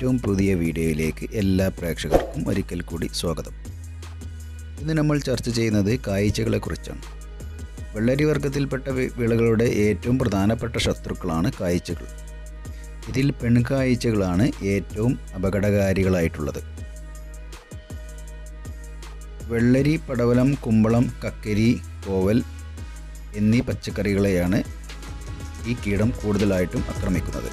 ഏറ്റവും പുതിയ വീഡിയോയിലേക്ക് എല്ലാ പ്രേക്ഷകർക്കും ഒരിക്കൽ കൂടി സ്വാഗതം ഇന്ന് നമ്മൾ ചർച്ച ചെയ്യുന്നത് കായ്ച്ചകളെക്കുറിച്ചാണ് വെള്ളരി വർഗത്തിൽപ്പെട്ട വി- വിളകളുടെ ഏറ്റവും പ്രധാനപ്പെട്ട ശത്രുക്കളാണ് കായ്ച്ചകൾ ഇതിൽ പെൺകായ്ച്ചകളാണ് ഏറ്റവും അപകടകാരികളായിട്ടുള്ളത് വെള്ളരി പടവലം കുമ്പളം കക്കരി കോവൽ എന്നീ പച്ചക്കറികളെയാണ് ഈ കീടം കൂടുതലായിട്ടും ആക്രമിക്കുന്നത്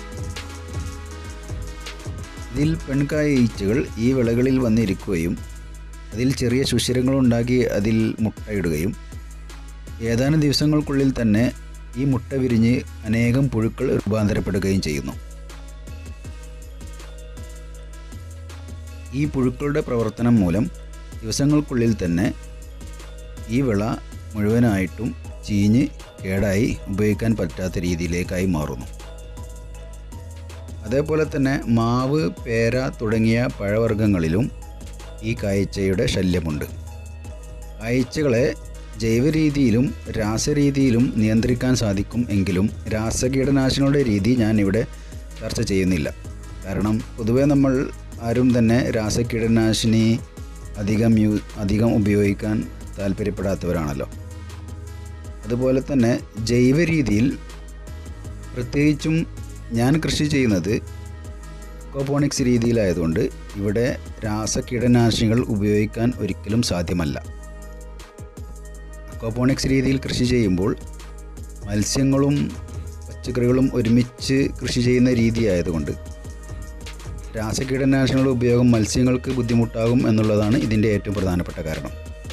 ഇതിൽ പെൺകായ ഈച്ചകൾ ഈ വിളകളിൽ വന്നിരിക്കുകയും അതിൽ ചെറിയ സുഷിരങ്ങളുണ്ടാക്കി അതിൽ മുട്ടയിടുകയും ഏതാനും ദിവസങ്ങൾക്കുള്ളിൽ തന്നെ ഈ മുട്ട വിരിഞ്ഞ് അനേകം പുഴുക്കൾ രൂപാന്തരപ്പെടുകയും ചെയ്യുന്നു ഈ പുഴുക്കളുടെ പ്രവർത്തനം മൂലം ദിവസങ്ങൾക്കുള്ളിൽ തന്നെ ഈ വിള മുഴുവനായിട്ടും ചീഞ്ഞ് കേടായി ഉപയോഗിക്കാൻ പറ്റാത്ത രീതിയിലേക്കായി മാറുന്നു അതേപോലെ തന്നെ മാവ് പേര തുടങ്ങിയ പഴവർഗ്ഗങ്ങളിലും ഈ കായ്ച്ചയുടെ ശല്യമുണ്ട് കായ്ച്ചകളെ ജൈവരീതിയിലും രാസരീതിയിലും നിയന്ത്രിക്കാൻ സാധിക്കും എങ്കിലും രാസകീടനാശിനികളുടെ രീതി ഞാൻ ഇവിടെ ചർച്ച ചെയ്യുന്നില്ല കാരണം പൊതുവേ നമ്മൾ ആരും തന്നെ രാസകീടനാശിനി അധികം യൂ അധികം ഉപയോഗിക്കാൻ താല്പര്യപ്പെടാത്തവരാണല്ലോ അതുപോലെ തന്നെ ജൈവ രീതിയിൽ പ്രത്യേകിച്ചും ഞാൻ കൃഷി ചെയ്യുന്നത് കോപ്പോണിക്സ് രീതിയിലായതുകൊണ്ട് ഇവിടെ രാസകീടനാശിനികൾ ഉപയോഗിക്കാൻ ഒരിക്കലും സാധ്യമല്ല കോപ്പോണിക്സ് രീതിയിൽ കൃഷി ചെയ്യുമ്പോൾ മത്സ്യങ്ങളും പച്ചക്കറികളും ഒരുമിച്ച് കൃഷി ചെയ്യുന്ന രീതി ആയതുകൊണ്ട് രാസകീടനാശിനികളുടെ ഉപയോഗം മത്സ്യങ്ങൾക്ക് ബുദ്ധിമുട്ടാകും എന്നുള്ളതാണ് ഇതിൻ്റെ ഏറ്റവും പ്രധാനപ്പെട്ട കാരണം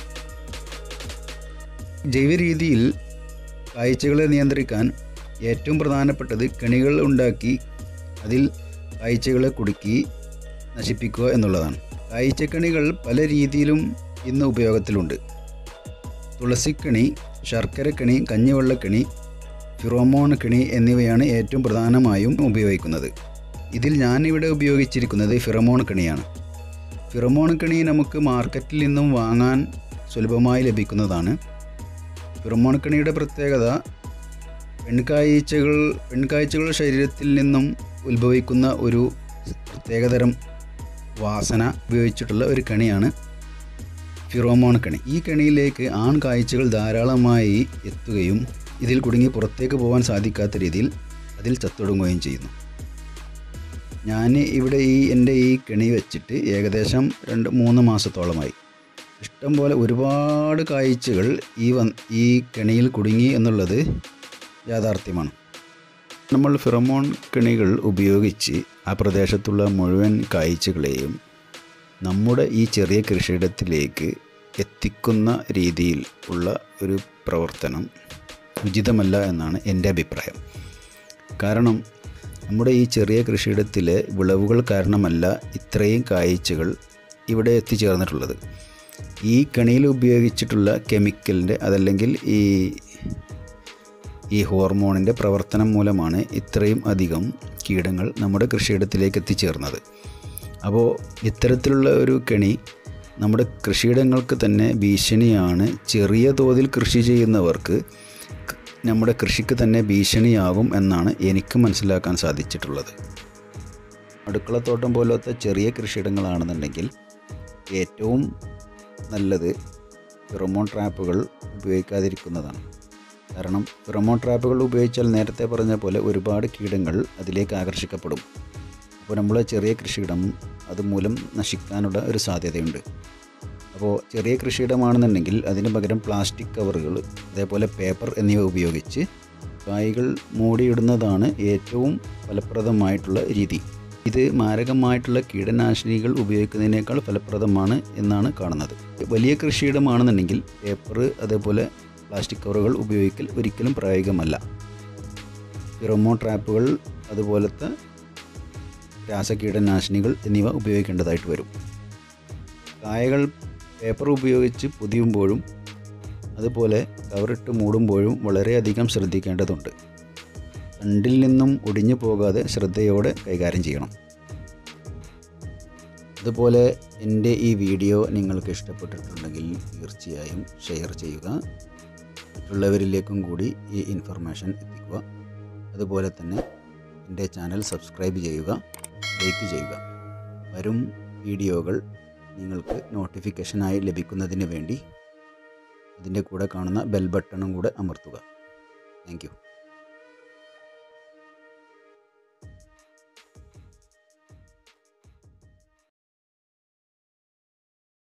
ജൈവ രീതിയിൽ കായ്ച്ചകളെ നിയന്ത്രിക്കാൻ ഏറ്റവും പ്രധാനപ്പെട്ടത് കെണികൾ ഉണ്ടാക്കി അതിൽ കായ്ച്ചകളെ കുടുക്കി നശിപ്പിക്കുക എന്നുള്ളതാണ് കായ്ച്ചക്കണികൾ പല രീതിയിലും ഇന്ന് ഉപയോഗത്തിലുണ്ട് തുളസിക്കണി ശർക്കരക്കണി കഞ്ഞിവെള്ളക്കണി ഫിറോമോൺ കണി എന്നിവയാണ് ഏറ്റവും പ്രധാനമായും ഉപയോഗിക്കുന്നത് ഇതിൽ ഞാനിവിടെ ഉപയോഗിച്ചിരിക്കുന്നത് ഫിറമോൺ കണിയാണ് ഫിറമോൺ കണി നമുക്ക് മാർക്കറ്റിൽ നിന്നും വാങ്ങാൻ സുലഭമായി ലഭിക്കുന്നതാണ് ഫിറമോൺ കണിയുടെ പ്രത്യേകത പെൺകായ്ച്ചകൾ പെൺകായ്ച്ചകളുടെ ശരീരത്തിൽ നിന്നും ഉത്ഭവിക്കുന്ന ഒരു പ്രത്യേകതരം വാസന ഉപയോഗിച്ചിട്ടുള്ള ഒരു കണിയാണ് ഫിറോമോൺ കണി ഈ കണിയിലേക്ക് ആൺ കായ്ച്ചകൾ ധാരാളമായി എത്തുകയും ഇതിൽ കുടുങ്ങി പുറത്തേക്ക് പോകാൻ സാധിക്കാത്ത രീതിയിൽ അതിൽ ചത്തൊടുങ്ങുകയും ചെയ്യുന്നു ഞാൻ ഇവിടെ ഈ എൻ്റെ ഈ കെണി വെച്ചിട്ട് ഏകദേശം രണ്ട് മൂന്ന് മാസത്തോളമായി ഇഷ്ടം പോലെ ഒരുപാട് കായ്ച്ചകൾ ഈ വൻ ഈ കെണിയിൽ കുടുങ്ങി എന്നുള്ളത് യാഥാർത്ഥ്യമാണ് നമ്മൾ ഫിറമോൺ കെണികൾ ഉപയോഗിച്ച് ആ പ്രദേശത്തുള്ള മുഴുവൻ കായ്ച്ചകളെയും നമ്മുടെ ഈ ചെറിയ കൃഷിയിടത്തിലേക്ക് എത്തിക്കുന്ന രീതിയിൽ ഉള്ള ഒരു പ്രവർത്തനം ഉചിതമല്ല എന്നാണ് എൻ്റെ അഭിപ്രായം കാരണം നമ്മുടെ ഈ ചെറിയ കൃഷിയിടത്തിലെ വിളവുകൾ കാരണമല്ല ഇത്രയും കായ്ച്ചകൾ ഇവിടെ എത്തിച്ചേർന്നിട്ടുള്ളത് ഈ കണിയിൽ ഉപയോഗിച്ചിട്ടുള്ള കെമിക്കലിൻ്റെ അതല്ലെങ്കിൽ ഈ ഈ ഹോർമോണിൻ്റെ പ്രവർത്തനം മൂലമാണ് ഇത്രയും അധികം കീടങ്ങൾ നമ്മുടെ കൃഷിയിടത്തിലേക്ക് എത്തിച്ചേർന്നത് അപ്പോൾ ഇത്തരത്തിലുള്ള ഒരു കെണി നമ്മുടെ കൃഷിയിടങ്ങൾക്ക് തന്നെ ഭീഷണിയാണ് ചെറിയ തോതിൽ കൃഷി ചെയ്യുന്നവർക്ക് ക- നമ്മുടെ കൃഷിക്ക് തന്നെ ഭീഷണിയാകും എന്നാണ് എനിക്ക് മനസ്സിലാക്കാൻ സാധിച്ചിട്ടുള്ളത് അടുക്കളത്തോട്ടം പോലത്തെ ചെറിയ കൃഷിയിടങ്ങളാണെന്നുണ്ടെങ്കിൽ ഏറ്റവും നല്ലത് ഫിറമോൺ ട്രാപ്പുകൾ ഉപയോഗിക്കാതിരിക്കുന്നതാണ് കാരണം ഫിറമോൺ ട്രാപ്പുകൾ ഉപയോഗിച്ചാൽ നേരത്തെ പറഞ്ഞ പോലെ ഒരുപാട് കീടങ്ങൾ അതിലേക്ക് ആകർഷിക്കപ്പെടും അപ്പോൾ നമ്മളെ ചെറിയ കൃഷിയിടം അതുമൂലം നശിക്കാനുള്ള ഒരു സാധ്യതയുണ്ട് അപ്പോൾ ചെറിയ കൃഷിയിടമാണെന്നുണ്ടെങ്കിൽ അതിന് പകരം പ്ലാസ്റ്റിക് കവറുകൾ അതേപോലെ പേപ്പർ എന്നിവ ഉപയോഗിച്ച് കായ്കൾ മൂടിയിടുന്നതാണ് ഏറ്റവും ഫലപ്രദമായിട്ടുള്ള രീതി ഇത് മാരകമായിട്ടുള്ള കീടനാശിനികൾ ഉപയോഗിക്കുന്നതിനേക്കാൾ ഫലപ്രദമാണ് എന്നാണ് കാണുന്നത് വലിയ കൃഷിയിടമാണെന്നുണ്ടെങ്കിൽ പേപ്പർ അതേപോലെ പ്ലാസ്റ്റിക് കവറുകൾ ഉപയോഗിക്കൽ ഒരിക്കലും പ്രായോഗികമല്ല ഫിറോമോ ട്രാപ്പുകൾ അതുപോലത്തെ രാസകീടനാശിനികൾ എന്നിവ ഉപയോഗിക്കേണ്ടതായിട്ട് വരും കായകൾ പേപ്പർ ഉപയോഗിച്ച് പൊതിയുമ്പോഴും അതുപോലെ കവറിട്ട് മൂടുമ്പോഴും വളരെയധികം ശ്രദ്ധിക്കേണ്ടതുണ്ട് തണ്ടിൽ നിന്നും ഒടിഞ്ഞു പോകാതെ ശ്രദ്ധയോടെ കൈകാര്യം ചെയ്യണം അതുപോലെ എൻ്റെ ഈ വീഡിയോ നിങ്ങൾക്ക് ഇഷ്ടപ്പെട്ടിട്ടുണ്ടെങ്കിൽ തീർച്ചയായും ഷെയർ ചെയ്യുക മറ്റുള്ളവരിലേക്കും കൂടി ഈ ഇൻഫർമേഷൻ എത്തിക്കുക അതുപോലെ തന്നെ എൻ്റെ ചാനൽ സബ്സ്ക്രൈബ് ചെയ്യുക ലൈക്ക് ചെയ്യുക വരും വീഡിയോകൾ നിങ്ങൾക്ക് നോട്ടിഫിക്കേഷനായി ലഭിക്കുന്നതിന് വേണ്ടി അതിൻ്റെ കൂടെ കാണുന്ന ബെൽ ബട്ടണും കൂടെ അമർത്തുക താങ്ക്